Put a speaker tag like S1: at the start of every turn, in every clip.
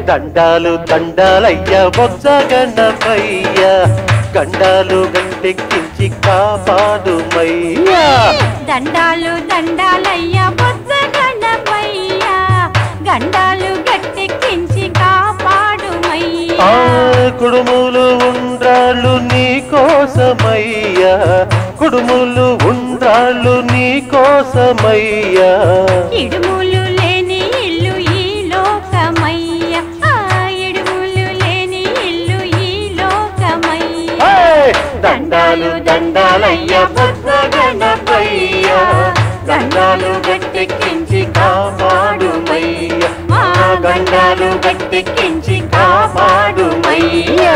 S1: దండాలు దండాలయ్య బొజ్జ గణపయ్య గండాలు గట్టెక్కించి కాపాడుమయ్యా
S2: దండాలు దండాలయ్య బొజ్జ గణపయ్య గండాలు గట్టెక్కించి కాపాడుమయ్యా
S1: ఆ కుడుములు ఉండ్రాళ్ళు నీ కోసమయ్యా కుడుములు ఉండ్రాళ్ళు నీ కోసమయ్యా
S2: ఇడుములు లేని ఇల్లు ఈ లోకమయ్య ఆ ఇడుములు లేని ఇల్లు ఈ లోకమయ్య
S1: ఏయ్! దండాలు దండాలయ్య బొజ్జ గణపయ్య గండాలు గట్టెక్కించి కాపాడుమయ్య మా గండాలు గట్టెక్కించి కాపాడుమయ్యా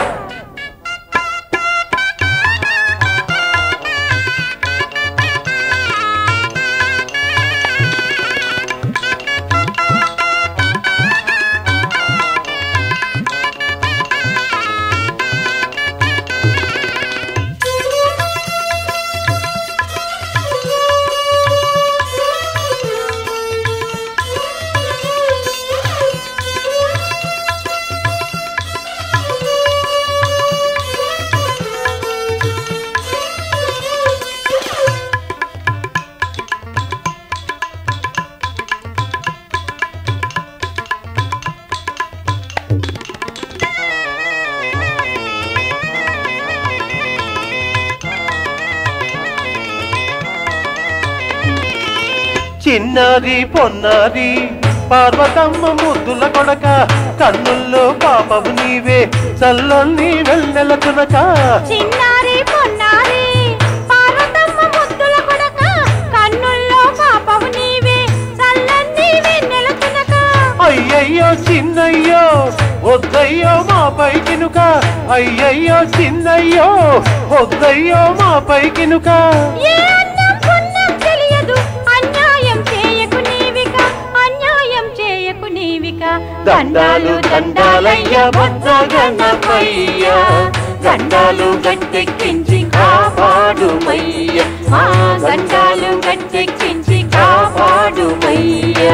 S1: చిన్నది పొన్నది పార్వతమ్మ ముద్దుల కొడక కన్నుల్లో పాపము నీవే చల్లన్ని వెన్నెల తునక
S2: చిన్నారి పొన్నారి పార్వతమ్మ ముద్దుల కొడక కన్నుల్లో పాపవు నీవే చల్లని వెన్నెల తునక
S1: అయ్యయ్యో చిన్నయ్యో వద్దయ్యో మా పైకినుక అయ్యయ్యో చిన్నయ్యో వద్దయ్యో మా పైకినుక
S2: ఏ అన్నం పుణ్యం తెలియదు అన్యాయం చేయకు నీవిక అన్యాయం చేయకు నీవిక
S1: దండాలు దండాలయ్య బొజ్జ గణపయ్య గండాలు గట్టెక్కించి కాపాడుమయ్య మా గండాలు గట్టెక్కించి కాపాడుమయ్యా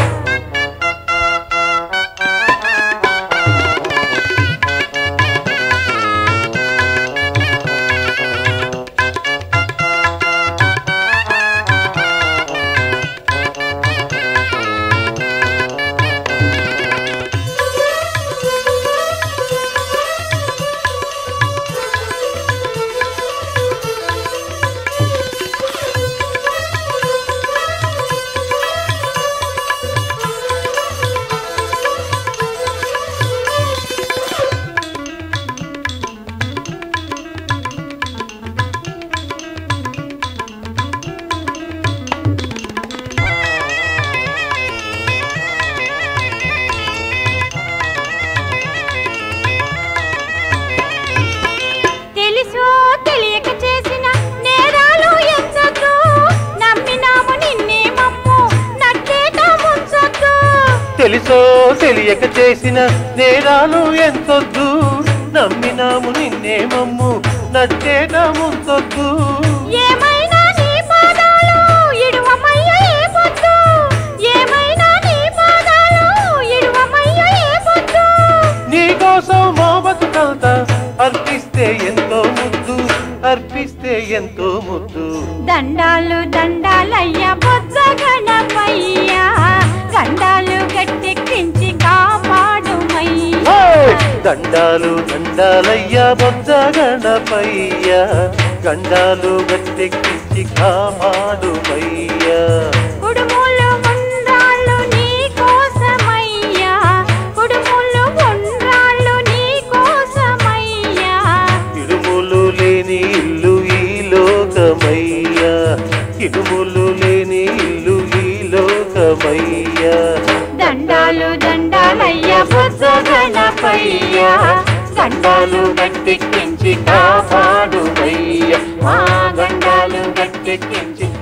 S2: తెలుసో తెలియక చేసిన నేరాలు ఎంచొద్దు నమ్మినాము నిన్నే మమ్ము నట్టేట ముంచొద్దు
S1: తెలుసో తెలియక చేసిన నేరాలు ఎంతొద్దు నమ్మినాము నిన్నే మమ్ము నట్టేట ముంచొద్దు
S2: ఏమైనా నీ పాదాలు ఇడువమయ్య ఏ పొద్దు ఏమైనా నీ పాదాలు ఇడువమయ్య ఏ పొద్దు
S1: నీకోసం మా బతుకంతా అర్పిస్తే ఎంతో ముద్దు అర్పిస్తే ఎంతో ముద్దు
S2: దండాలు దండాలయ్య బొజ్జ గణపయ్య గండాలు గట్టెక్కించి కాపాడుమయ్య
S1: హేయ్! దండాలు దండాలయ్య బొజ్జ గణపయ్య గండాలు గట్టెక్కించి కాపాడుమయ్యా
S2: కుడుములు ఉండ్రాళ్ళు నీ కోసమయ్యా కుడుములు ఉండ్రాళ్ళు నీ కోసమయ్యా
S1: ఇడుములు లేని ఇల్లు ఈ లోకమయ్యా ఇడుములు లేని ఇల్లు ఈ లోకమయ్యా
S2: దండాలు దండాలయ్య బొజ్జ గణపయ్య
S1: గండాలు గట్టెక్కించి కాపాడుమయ్యా మా గండాలు గట్టెక్కించి